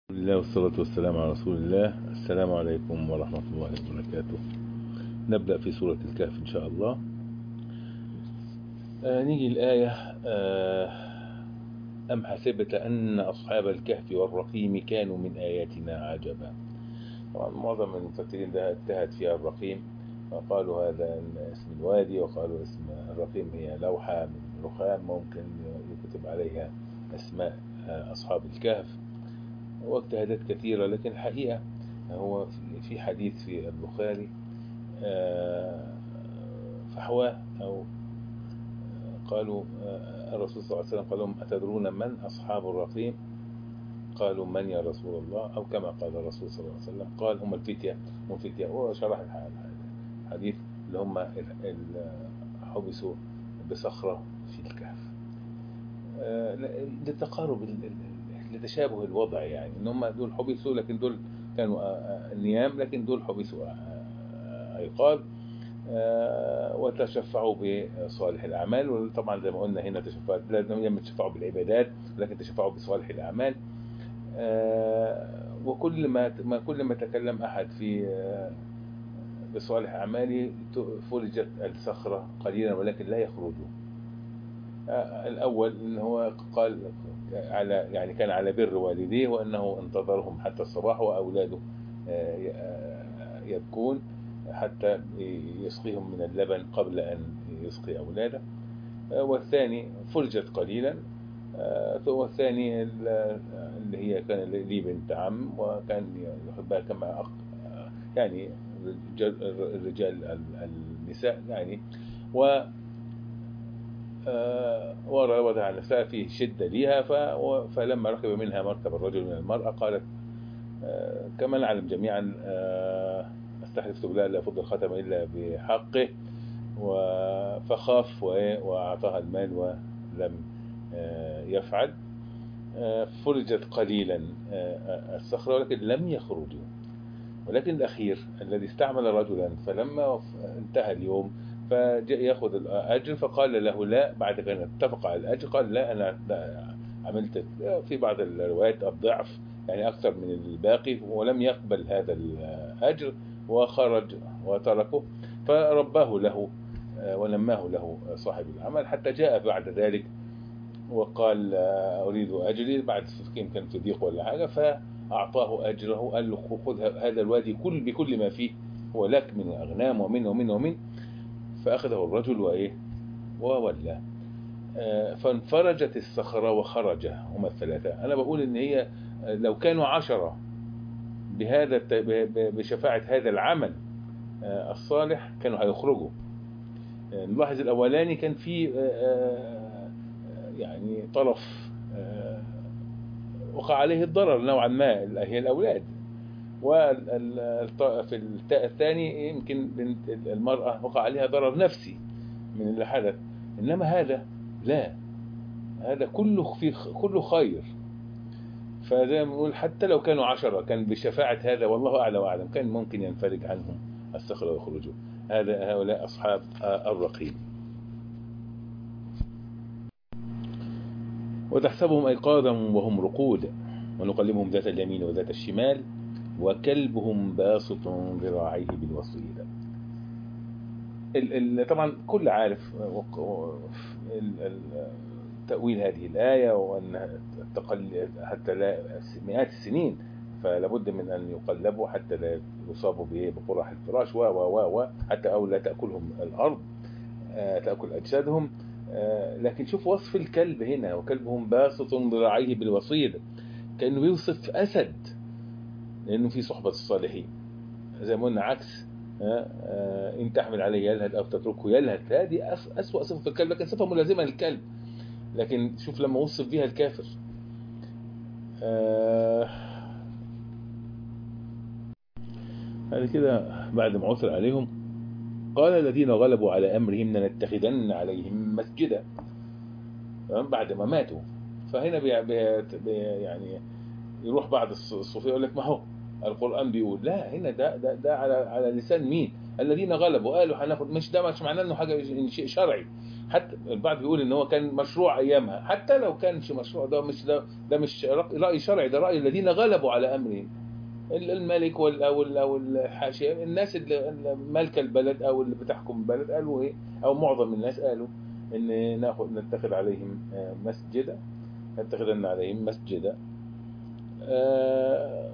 الله والصلاة والسلام على رسول الله السلام عليكم ورحمة الله وبركاته نبدأ في سورة الكهف إن شاء الله آه نيجي الآية آه أم حسبت أن أصحاب الكهف والرقيم كانوا من آياتنا عجبا طبعا معظم المفسرين ده اجتهد فيها الرقيم وقالوا هذا اسم الوادي وقالوا اسم الرقيم هي لوحة من رخام ممكن يكتب عليها أسماء أصحاب الكهف واجتهادات كثيرة لكن الحقيقة هو في حديث في البخاري فحواه أو قالوا الرسول صلى الله عليه وسلم قال لهم أتدرون من أصحاب الرقيم قالوا من يا رسول الله أو كما قال الرسول صلى الله عليه وسلم قال هم الفتية هم الفتية وشرح الحديث اللي هم حبسوا بصخرة في الكهف لتقارب لتشابه الوضع يعني ان هم دول حبسوا لكن دول كانوا نيام لكن دول حبسوا ايقاظ وتشفعوا بصالح الاعمال وطبعا زي ما قلنا هنا تشفعوا لازم يتشفعوا بالعبادات لكن تشفعوا بصالح الاعمال وكل ما كل ما تكلم احد في بصالح اعماله فرجت الصخره قليلا ولكن لا يخرجوا الاول ان هو قال على يعني كان على بر والديه وانه انتظرهم حتى الصباح واولاده يبكون حتى يسقيهم من اللبن قبل ان يسقي اولاده والثاني فرجت قليلا والثاني اللي هي كان لي بنت عم وكان يحبها كما يعني الرجال النساء يعني و وراودها عن نفسها فيه شدة ليها فلما ركب منها مركب الرجل من المرأة قالت كما نعلم جميعا استحلفت بالله لا أفض الختم إلا بحقه فخاف وأعطاها المال ولم يفعل فرجت قليلا الصخرة ولكن لم يخرجوا ولكن الأخير الذي استعمل رجلا فلما انتهى اليوم فجاء ياخذ الاجر فقال له لا بعد كان اتفق على الاجر قال لا انا عملت في بعض الروايات الضعف يعني اكثر من الباقي ولم يقبل هذا الاجر وخرج وتركه فرباه له ونماه له صاحب العمل حتى جاء بعد ذلك وقال اريد اجري بعد يمكن في ضيق ولا حاجه فاعطاه اجره قال له خذ هذا الوادي كل بكل ما فيه هو لك من اغنام ومن ومن ومن فأخذه الرجل وإيه وولى فانفرجت الصخرة وخرج هما الثلاثة أنا بقول إن هي لو كانوا عشرة بهذا بشفاعة هذا العمل الصالح كانوا هيخرجوا نلاحظ الأولاني كان في يعني طرف وقع عليه الضرر نوعا ما هي الأولاد وفي التاء الثاني يمكن بنت المرأة وقع عليها ضرر نفسي من اللي حدث إنما هذا لا هذا كله في كله خير فزي ما بنقول حتى لو كانوا عشرة كان بشفاعة هذا والله أعلى وأعلم كان ممكن ينفرج عنهم الصخرة ويخرجوا هذا هؤلاء أصحاب الرقيب وتحسبهم أيقاظا وهم رقود ونقلبهم ذات اليمين وذات الشمال وكلبهم باسط ذراعيه بالوصيد طبعا كل عارف تأويل هذه الآية وأن حتى لا مئات السنين فلابد من أن يقلبوا حتى لا يصابوا بقرح الفراش و و و حتى أو لا تأكلهم الأرض تأكل أجسادهم لكن شوف وصف الكلب هنا وكلبهم باسط ذراعيه بالوصيد كأنه يوصف أسد لأنه في صحبة الصالحين زي ما قلنا عكس إن تحمل عليه يلهث أو تتركه يلهث هذه أسوأ صفة في الكلب لكن صفة ملازمة للكلب لكن شوف لما وصف بها الكافر هذه كده بعد ما عثر عليهم قال الذين غلبوا على أمرهم لنتخذن عليهم مسجدا بعد ما ماتوا فهنا بي بي يعني يروح بعض الصوفيه يقول لك ما هو القرآن بيقول لا هنا ده ده, ده على على لسان مين الذين غلبوا قالوا هناخد مش ده مش معناه انه حاجه شيء شرعي حتى البعض بيقول ان هو كان مشروع ايامها حتى لو كانش مشروع ده مش ده, ده مش راي شرعي ده راي الذين غلبوا على امرهم الملك وال او ال او الحاشيه الناس اللي مالكه البلد او اللي بتحكم البلد قالوا ايه او معظم الناس قالوا ان ناخذ نتخذ عليهم مسجدا نتخذن عليهم مسجدا آه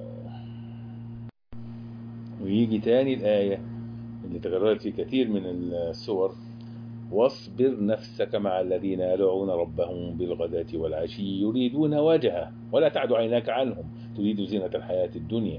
ويجي تاني الآية اللي تكررت في كثير من السور واصبر نفسك مع الذين يدعون ربهم بالغداة والعشي يريدون وجهه ولا تعد عيناك عنهم تريد زينة الحياة الدنيا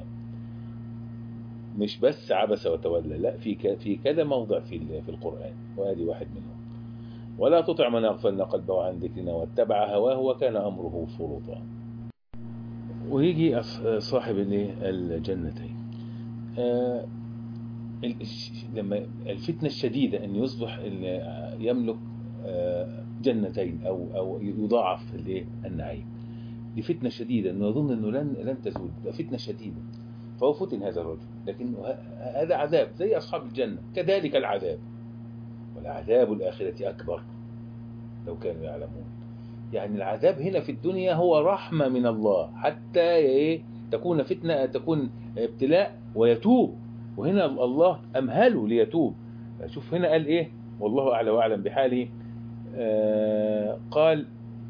مش بس عبس وتولى لا في في كذا موضع في في القرآن وادي واحد منهم ولا تطع من اغفلنا قلبه عن ذكرنا واتبع هواه وكان امره فرطا ويجي صاحب الجنتين آه لما الفتنة الشديدة أن يصبح يملك جنتين أو أو يضاعف النعيم دي فتنة شديدة أنه يظن أنه لن لن تزول فتنة شديدة فهو فتن هذا الرجل لكن هذا عذاب زي أصحاب الجنة كذلك العذاب والعذاب الآخرة أكبر لو كانوا يعلمون يعني العذاب هنا في الدنيا هو رحمة من الله حتى تكون فتنة تكون ابتلاء ويتوب وهنا الله أمهله ليتوب شوف هنا قال إيه والله أعلى وأعلم بحاله آه قال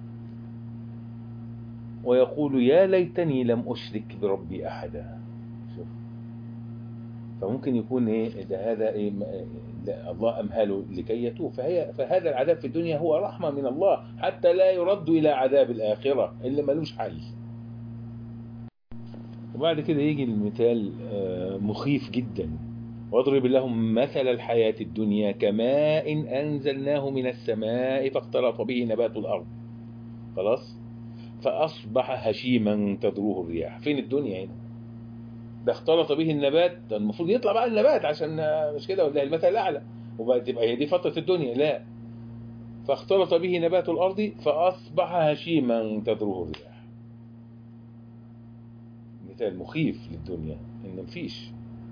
ويقول يا ليتني لم أشرك بربي أحدا شوف فممكن يكون إيه ده هذا إيه الله أمهله لكي يتوب فهي فهذا العذاب في الدنيا هو رحمة من الله حتى لا يرد إلى عذاب الآخرة اللي ملوش حل وبعد كده يجي المثال مخيف جدا واضرب لهم مثل الحياة الدنيا كماء إن أنزلناه من السماء فاختلط به نبات الأرض خلاص فأصبح هشيما تذروه الرياح فين الدنيا هنا ده اختلط به النبات ده المفروض يطلع بقى النبات عشان مش كده ولا المثل الأعلى وبقى تبقى هي دي فترة الدنيا لا فاختلط به نبات الأرض فأصبح هشيما تذروه الرياح مثال مخيف للدنيا ان مفيش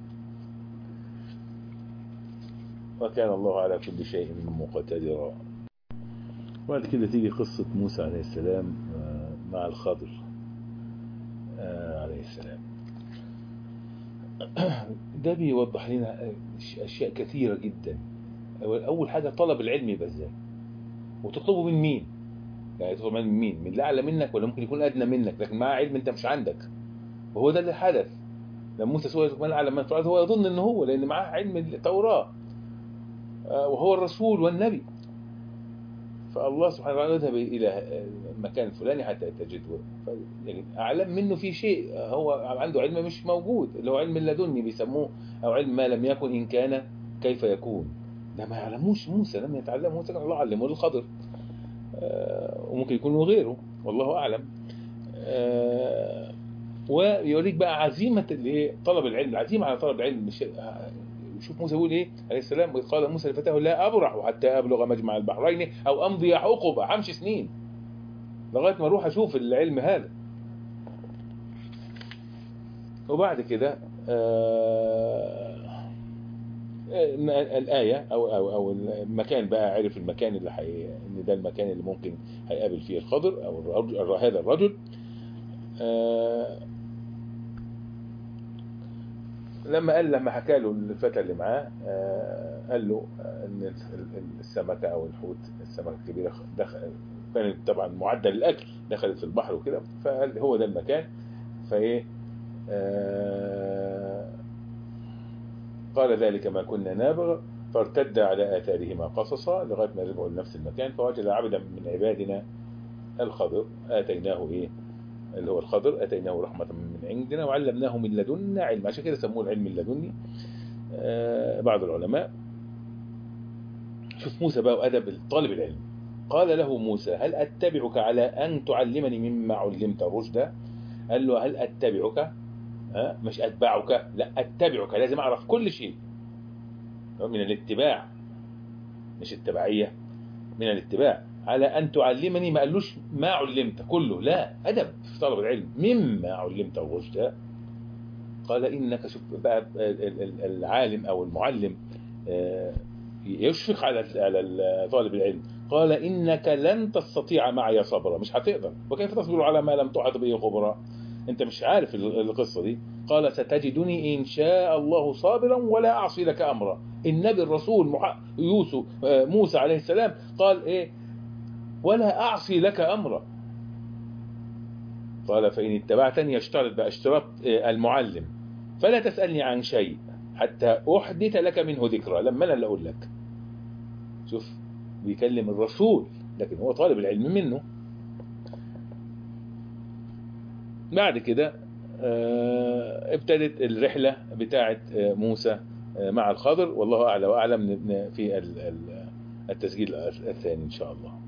وكان الله على كل شيء مقتدرا بعد كده تيجي قصة موسى عليه السلام مع الخضر عليه السلام ده بيوضح لنا أشياء كثيرة جدا أول حاجة طلب العلم يبقى ازاي وتطلبه من مين يعني تطلب من مين من اللي أعلى منك ولا ممكن يكون أدنى منك لكن معاه علم أنت مش عندك وهو ده اللي حدث لما موسى سئل من اعلم من التوراة هو يظن ان هو لان معاه علم التوراة وهو الرسول والنبي فالله سبحانه وتعالى يذهب الى المكان الفلاني حتى تجده يعني اعلم منه في شيء هو عنده علم مش موجود اللي هو علم اللدني بيسموه او علم ما لم يكن ان كان كيف يكون ده ما يعلموش موسى لم يتعلم موسى كان الله علمه للخضر وممكن يكون غيره والله اعلم ويوريك بقى عزيمة الايه طلب العلم العزيمة على طلب العلم مش شوف موسى يقول ايه عليه السلام وإذ قال موسى لفتاه لا أبرح حتى أبلغ مجمع البحرين أو أمضي حقبة همشي سنين لغاية ما أروح أشوف العلم هذا وبعد كده آه الآية أو أو أو المكان بقى عرف المكان اللي حي... إن ده المكان اللي ممكن هيقابل فيه الخضر أو الرجل هذا الرجل آه لما قال لما حكى له الفتى اللي معاه آه قال له ان السمكه او الحوت السمكه الكبيره دخل كانت طبعا معدل الاكل دخلت في البحر وكده فقال هو ده المكان فايه آه قال ذلك ما كنا نابغ فارتد على آثارهما قصصا لغاية ما رجعوا لنفس المكان فوجد عبدا من عبادنا الخضر آتيناه إيه اللي هو الخضر أتيناه رحمة من عندنا وعلمناه من لدنا علم عشان كده سموه العلم اللدني آه بعض العلماء شوف موسى بقى وأدب طالب العلم قال له موسى هل أتبعك على أن تعلمني مما علمت رشدا قال له هل أتبعك ها مش أتبعك لا أتبعك لازم أعرف كل شيء من الاتباع مش التبعية من الاتباع على أن تعلمني ما قالوش ما علمت كله لا أدب في طلب العلم مما علمت الرشد قال إنك شوف بقى العالم أو المعلم يشفق على على طالب العلم قال إنك لن تستطيع معي صبرا مش هتقدر وكيف تصبر على ما لم تحط به خبرا انت مش عارف القصة دي قال ستجدني إن شاء الله صابرا ولا أعصي لك أمرا النبي الرسول مح... يوسف موسى عليه السلام قال إيه ولا أعصي لك أمرا قال فإن اتبعتني يشترط بقى اشتراط المعلم فلا تسألني عن شيء حتى أحدث لك منه ذكرى لما أنا اللي أقول لك شوف بيكلم الرسول لكن هو طالب العلم منه بعد كده ابتدت الرحلة بتاعة موسى مع الخضر والله أعلى وأعلم في التسجيل الثاني إن شاء الله